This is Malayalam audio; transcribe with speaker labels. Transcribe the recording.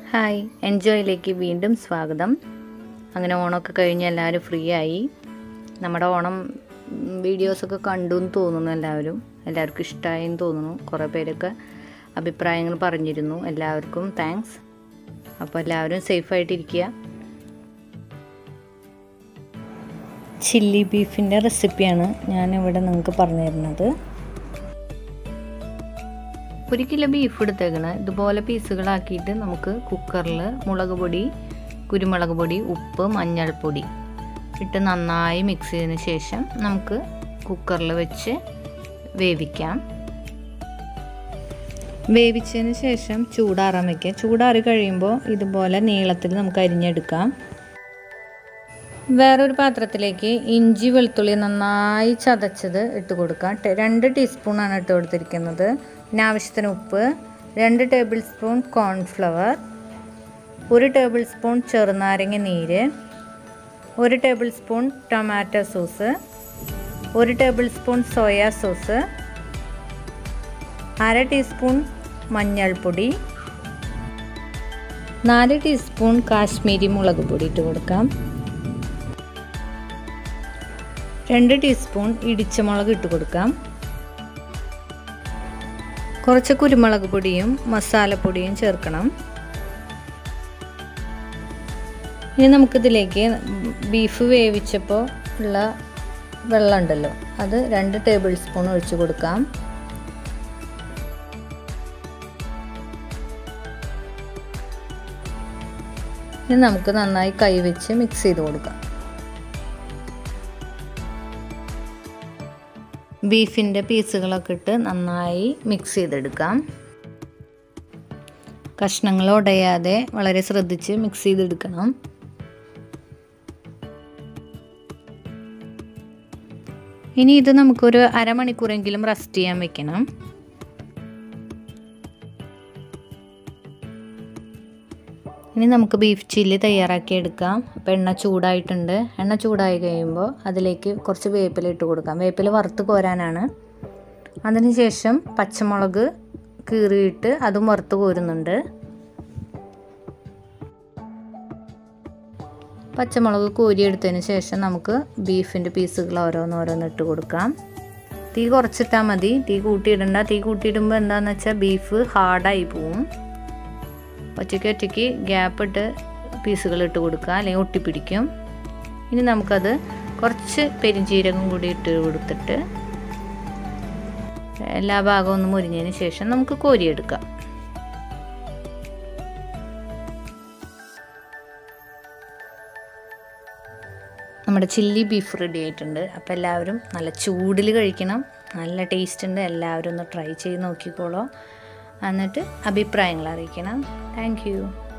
Speaker 1: ഹായ് എൻജോയിലേക്ക് വീണ്ടും സ്വാഗതം അങ്ങനെ ഓണമൊക്കെ കഴിഞ്ഞ് എല്ലാവരും ഫ്രീ ആയി നമ്മുടെ ഓണം ഉം, വീഡിയോസൊക്കെ കണ്ടു എന്ന് തോന്നുന്നു എല്ലാവരും എല്ലാവർക്കും ഇഷ്ടമായി എന്ന് തോന്നുന്നു കുറേ പേരൊക്കെ അഭിപ്രായങ്ങൾ പറഞ്ഞിരുന്നു എല്ലാവർക്കും താങ്ക്സ് അപ്പോൾ എല്ലാവരും സേഫായിട്ടിരിക്കുക ചില്ലി ബീഫിൻ്റെ റെസിപ്പിയാണ് ഞാനിവിടെ നിങ്ങൾക്ക് പറഞ്ഞു തരുന്നത് ഒരു കിലോ ബീഫ് എടുത്തേക്കണേ ഇതുപോലെ പീസുകളാക്കിയിട്ട് നമുക്ക് കുക്കറിൽ മുളക് പൊടി കുരുമുളക് പൊടി ഉപ്പ് മഞ്ഞൾപ്പൊടി ഇട്ട് നന്നായി മിക്സ് ചെയ്തതിന് ശേഷം നമുക്ക് കുക്കറിൽ വെച്ച് വേവിക്കാം വേവിച്ചതിന് ശേഷം ചൂടാറാൻ വയ്ക്കുക ചൂടാറി കഴിയുമ്പോൾ ഇതുപോലെ നീളത്തിൽ നമുക്ക് അരിഞ്ഞെടുക്കാം വേറൊരു പാത്രത്തിലേക്ക് ഇഞ്ചി വെളുത്തുള്ളി നന്നായി ചതച്ചത് ഇട്ട് കൊടുക്കാം ടെ- രണ്ട് ടീസ്പൂണാണ് ഇട്ട് കൊടുത്തിരിക്കുന്നത് പിന്നെ ആവശ്യത്തിന് ഉപ്പ് രണ്ട് ടേബിൾ സ്പൂൺ കോൺഫ്ലവർ ഒരു ടേബിൾ സ്പൂൺ ചെറുനാരങ്ങ നീര് ഒരു ടേബിൾ സ്പൂൺ ടൊമാറ്റോ സോസ് ഒരു ടേബിൾ സ്പൂൺ സോയാ സോസ് അര ടീസ്പൂൺ മഞ്ഞൾപ്പൊടി നാല് ടീസ്പൂൺ കാശ്മീരി മുളക് പൊടി ഇട്ട് കൊടുക്കാം രണ്ട് ടീസ്പൂൺ ഇടിച്ച മുളക് ഇട്ട് കൊടുക്കാം കുറച്ച് കുരുമുളക് പൊടിയും മസാലപ്പൊടിയും ചേർക്കണം ഇനി നമുക്കിതിലേക്ക് ബീഫ് വേവിച്ചപ്പോൾ ഉള്ള വെള്ളം ഉണ്ടല്ലോ അത് രണ്ട് ടേബിൾ സ്പൂൺ ഒഴിച്ച് കൊടുക്കാം ഇനി നമുക്ക് നന്നായി കൈവച്ച് മിക്സ് ചെയ്ത് കൊടുക്കാം ബീഫിൻ്റെ പീസുകളൊക്കെ ഇട്ട് നന്നായി മിക്സ് ചെയ്തെടുക്കാം കഷ്ണങ്ങൾ ഉടയാതെ വളരെ ശ്രദ്ധിച്ച് മിക്സ് ചെയ്തെടുക്കണം ഇനി ഇത് നമുക്കൊരു അരമണിക്കൂറെങ്കിലും റെസ്റ്റ് ചെയ്യാൻ വെക്കണം ഇനി നമുക്ക് ബീഫ് ചില്ലി തയ്യാറാക്കി എടുക്കാം അപ്പോൾ എണ്ണ ചൂടായിട്ടുണ്ട് എണ്ണ ചൂടായി കഴിയുമ്പോൾ അതിലേക്ക് കുറച്ച് വേപ്പില ഇട്ട് കൊടുക്കാം വേപ്പില വറുത്ത് കോരാനാണ് അതിനുശേഷം പച്ചമുളക് കീറിയിട്ട് അതും വറുത്ത് കോരുന്നുണ്ട് പച്ചമുളക് കോരിയെടുത്തതിന് ശേഷം നമുക്ക് ബീഫിൻ്റെ പീസുകൾ ഓരോന്നോരോന്ന് ഇട്ട് കൊടുക്കാം തീ കുറച്ചിട്ടാൽ മതി തീ കൂട്ടിയിടണ്ട തീ കൂട്ടിയിടുമ്പോൾ എന്താണെന്ന് വെച്ചാൽ ബീഫ് ഹാർഡായി പോവും ഒറ്റയ്ക്ക് ഒറ്റയ്ക്ക് ഗ്യാപ്പ് ഇട്ട് പീസുകൾ ഇട്ട് കൊടുക്കുക അല്ലെങ്കിൽ ഒട്ടിപ്പിടിക്കും ഇനി നമുക്കത് കുറച്ച് പെരിഞ്ജീരകം കൂടി ഇട്ട് കൊടുത്തിട്ട് എല്ലാ ഭാഗവും ഒന്ന് മുരിഞ്ഞതിന് ശേഷം നമുക്ക് കോരിയെടുക്കാം നമ്മുടെ ചില്ലി ബീഫ് റെഡി ആയിട്ടുണ്ട് അപ്പോൾ എല്ലാവരും നല്ല ചൂടിൽ കഴിക്കണം നല്ല ടേസ്റ്റ് ഉണ്ട് എല്ലാവരും ഒന്ന് ട്രൈ ചെയ്ത് നോക്കിക്കോളൂ എന്നിട്ട് അഭിപ്രായങ്ങൾ അറിയിക്കണം താങ്ക്